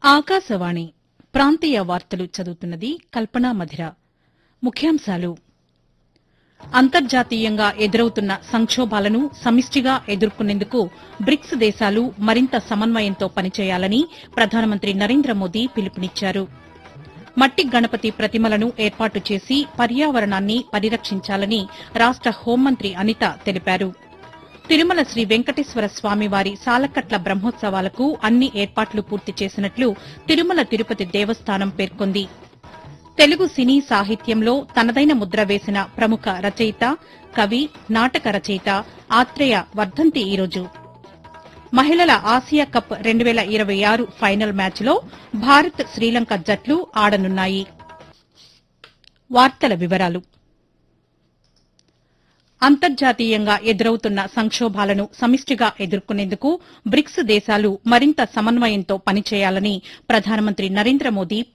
ఆకాశవాణి ప్రాంతీయ వార్తలు చదువుతున్నది కల్పనా మధిర ముఖ్యాంశాలు అంతర్జాతీయంగా ఎదురవుతున్న సంక్షోభాలను సమిష్టిగా ఎదుర్కొనేందుకు బ్రిక్స్ దేశాలు మరింత సమన్వయంతో పనిచేయాలని ప్రధానమంత్రి నరేంద్ర మోదీ పిలుపునిచ్చారు మట్టి గణపతి ప్రతిమలను ఏర్పాటు చేసి పర్యావరణాన్ని పరిరక్షించాలని రాష్ట హోంమంత్రి అనిత తెలిపారు తిరుమల శ్రీ వెంకటేశ్వర స్వామివారి సాలకట్ల బ్రహ్మోత్సవాలకు అన్ని ఏర్పాట్లు పూర్తి చేసినట్లు తిరుమల తిరుపతి దేవస్థానం పేర్కొంది తెలుగు సినీ సాహిత్యంలో తనదైన ముద్ర వేసిన ప్రముఖ రచయిత కవి నాటక రచయిత ఆత్రేయ వర్ధంతి ఈరోజు మహిళల ఆసియా కప్ రెండు వేల ఇరవై ఆరు ఫైనల్ మ్యాచ్లో భారత్ శ్రీలంక జట్లు ఆడనున్నాయి వార్తల వివరాలు అంతర్జాతీయంగా ఎదురవుతున్న సంక్షోభాలను సమిష్టిగా ఎదుర్కొనేందుకు బ్రిక్స్ దేశాలు మరింత సమన్వయంతో పనిచేయాలని ప్రధానమంత్రి నరేంద్ర మోదీ